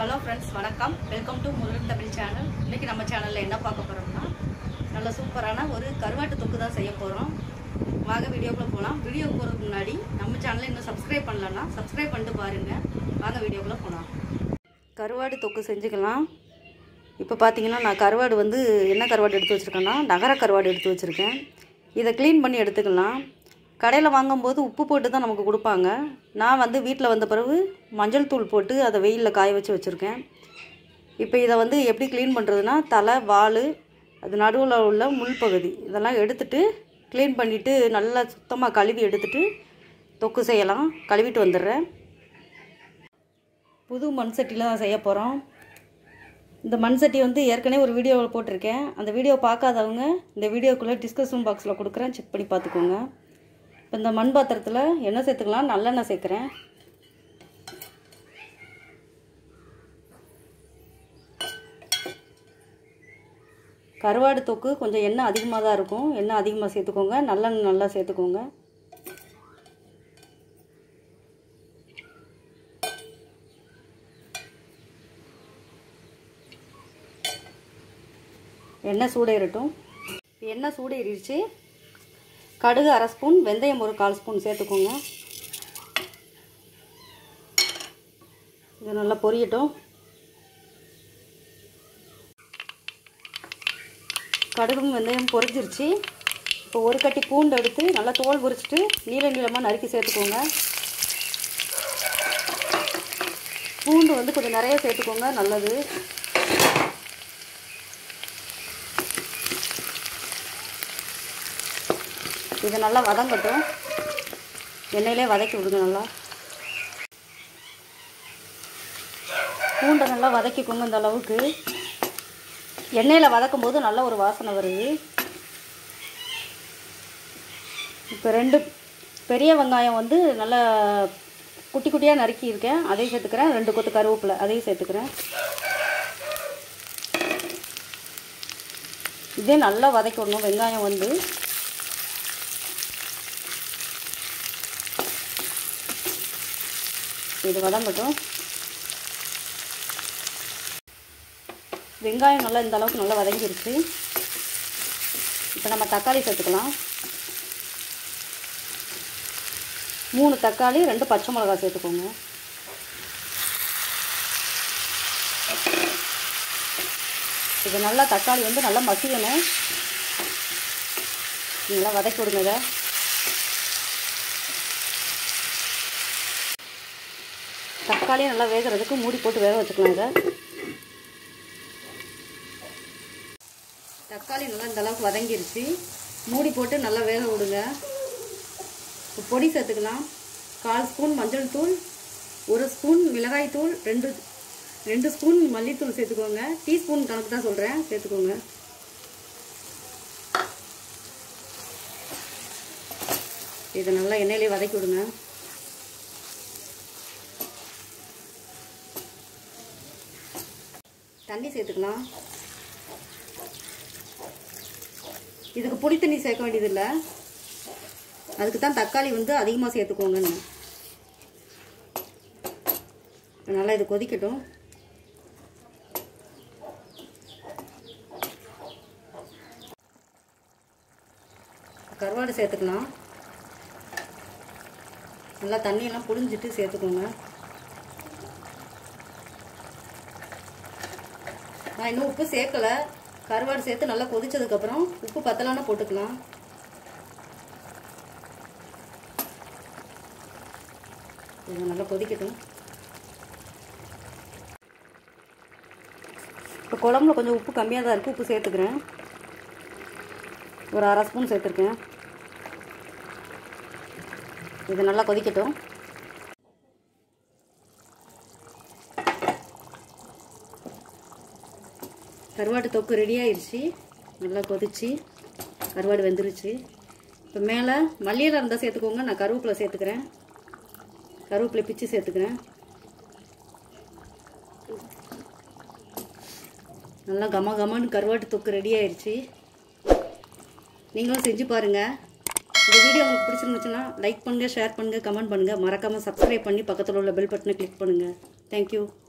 hello friends வணக்கம் welcome to Murugan Tamil channel இன்றைக்கி நம்ம சேனலில் என்ன பார்க்க போகிறோம்னா நல்ல சூப்பரான ஒரு கருவாட்டு தொக்கு தான் செய்ய போகிறோம் வாங்க வீடியோக்குள்ளே போகலாம் வீடியோ போகிறதுக்கு முன்னாடி நம்ம சேனலை இன்னும் சப்ஸ்கிரைப் பண்ணலன்னா சப்ஸ்கிரைப் பண்ணிட்டு பாருங்கள் வாங்க வீடியோக்குள்ளே போகலாம் கருவாடு தொக்கு செஞ்சுக்கலாம் இப்போ பார்த்தீங்கன்னா நான் கருவாடு வந்து என்ன கருவாடு எடுத்து வச்சுருக்கேன்னா நகர கருவாடு எடுத்து வச்சுருக்கேன் இதை க்ளீன் பண்ணி எடுத்துக்கலாம் கடையில் வாங்கும்போது உப்பு போட்டு தான் நமக்கு கொடுப்பாங்க நான் வந்து வீட்டில் வந்த பிறகு மஞ்சள் தூள் போட்டு அதை வெயிலில் காய வச்சு வச்சுருக்கேன் இப்போ இதை வந்து எப்படி க்ளீன் பண்ணுறதுனா தலை வால் அது நடுவில் உள்ள முள் பகுதி இதெல்லாம் எடுத்துட்டு க்ளீன் பண்ணிவிட்டு நல்லா சுத்தமாக கழுவி எடுத்துட்டு தொக்கு செய்யலாம் கழுவிட்டு வந்துடுறேன் புது மண் சட்டியில் தான் செய்ய போகிறோம் இந்த மண் சட்டி வந்து ஏற்கனவே ஒரு வீடியோவில் போட்டிருக்கேன் அந்த வீடியோ பார்க்காதவங்க இந்த வீடியோக்குள்ளே டிஸ்கஷன் பாக்ஸில் கொடுக்குறேன் செக் பண்ணி பார்த்துக்கோங்க இப்போ இந்த மண் பாத்திரத்தில் எண்ணெய் சேர்த்துக்கலாம் நல்லெண்ணெய் சேர்க்குறேன் கருவாடு தொக்கு கொஞ்சம் எண்ணெய் அதிகமாக தான் இருக்கும் எண்ணெய் அதிகமாக சேர்த்துக்கோங்க நல்லெண்ணெய் நல்லா சேர்த்துக்கோங்க எண்ணெய் சூடேறட்டும் எண்ணெய் சூடேறிடுச்சு கடுகு அரை ஸ்பூன் வெந்தயம் ஒரு கால் ஸ்பூன் சேர்த்துக்கோங்க இது நல்லா பொரியட்டும் கடுகும் வெந்தயம் பொரிஞ்சிருச்சு இப்போ ஒரு கட்டி பூண்டு எடுத்து நல்லா தோல் பொரிச்சிட்டு நீள நீளமாக நறுக்கி சேர்த்துக்கோங்க பூண்டு வந்து கொஞ்சம் நிறைய சேர்த்துக்கோங்க நல்லது இதை நல்லா வதங்கட்டும் எண்ணெயிலே வதக்கி விடுங்க நல்லா பூண்டை நல்லா வதக்கிக்கோங்க இந்த அளவுக்கு எண்ணெயில் வதக்கும் போது நல்ல ஒரு வாசனை வருது இப்போ ரெண்டு பெரிய வெங்காயம் வந்து நல்லா குட்டி குட்டியாக நறுக்கியிருக்கேன் அதையும் சேர்த்துக்கிறேன் ரெண்டு கொத்து கருவேப்பிலை அதையும் சேர்த்துக்கிறேன் இதே நல்லா வதக்கி விடணும் வெங்காயம் வந்து இது வதங்கட்டும் வெங்காயம் நல்லா இந்த அளவுக்கு நல்லா வதங்கிருச்சு இப்போ நம்ம தக்காளி சேர்த்துக்கலாம் மூணு தக்காளி ரெண்டு பச்சை மிளகாய் சேர்த்துக்கோங்க இது நல்லா தக்காளி வந்து நல்லா மசியணும் நல்லா வதக்கி விடுங்க இதை தக்காளியும் நல்லா வேகிறதுக்கு மூடி போட்டு வேக வச்சுக்கலாம் இதை தக்காளி நல்லா இந்த அளவுக்கு வதங்கிருச்சு மூடி போட்டு நல்லா வேக விடுங்க இப்போ பொடி சேர்த்துக்கலாம் கால் ஸ்பூன் மஞ்சள் தூள் ஒரு ஸ்பூன் மிளகாய் தூள் ரெண்டு ரெண்டு ஸ்பூன் மல்லித்தூள் சேர்த்துக்கோங்க டீஸ்பூன் கணக்கு தான் சொல்கிறேன் சேர்த்துக்கோங்க இதை நல்லா எண்ணெயிலே வதக்கி விடுங்க தண்ணி சேர்த்துக்கலாம் இதுக்கு புளி தண்ணி சேர்க்க வேண்டியதில்லை அதுக்கு தான் தக்காளி வந்து அதிகமாக சேர்த்துக்கோங்கன்னு நல்லா இது கொதிக்கட்டும் கருவாடு சேர்த்துக்கலாம் நல்லா தண்ணியெல்லாம் புழிஞ்சிட்டு சேர்த்துக்கோங்க நான் இன்னும் உப்பு சேர்க்கலை கருவாடு சேர்த்து நல்லா கொதிச்சதுக்கப்புறம் உப்பு பத்தலான போட்டுக்கலாம் இது நல்லா கொதிக்கட்டும் இப்போ குழம்புல கொஞ்சம் உப்பு கம்மியாக தான் இருக்குது உப்பு சேர்த்துக்கிறேன் ஒரு அரை ஸ்பூன் சேர்த்துருக்கேன் இது நல்லா கொதிக்கட்டும் கருவாடு தொக்கு ரெடி ஆயிடுச்சு நல்லா கொதிச்சு கருவாடு வெந்துருச்சு இப்போ மேலே மல்லியில் இருந்தால் சேர்த்துக்கோங்க நான் கருவேப்பிலை சேர்த்துக்கிறேன் கருவேப்பிலை பிச்சு சேர்த்துக்கிறேன் நல்லா கம கமன்னு கருவாட்டு தொக்கு ரெடி ஆயிடுச்சு நீங்களும் செஞ்சு பாருங்கள் இந்த வீடியோ உங்களுக்கு பிடிச்சிருந்துச்சுன்னா லைக் பண்ணுங்கள் ஷேர் பண்ணுங்கள் கமெண்ட் பண்ணுங்கள் மறக்காமல் சப்ஸ்கிரைப் பண்ணி பக்கத்தில் உள்ள பெல் பட்டனை கிளிக் பண்ணுங்கள் தேங்க்யூ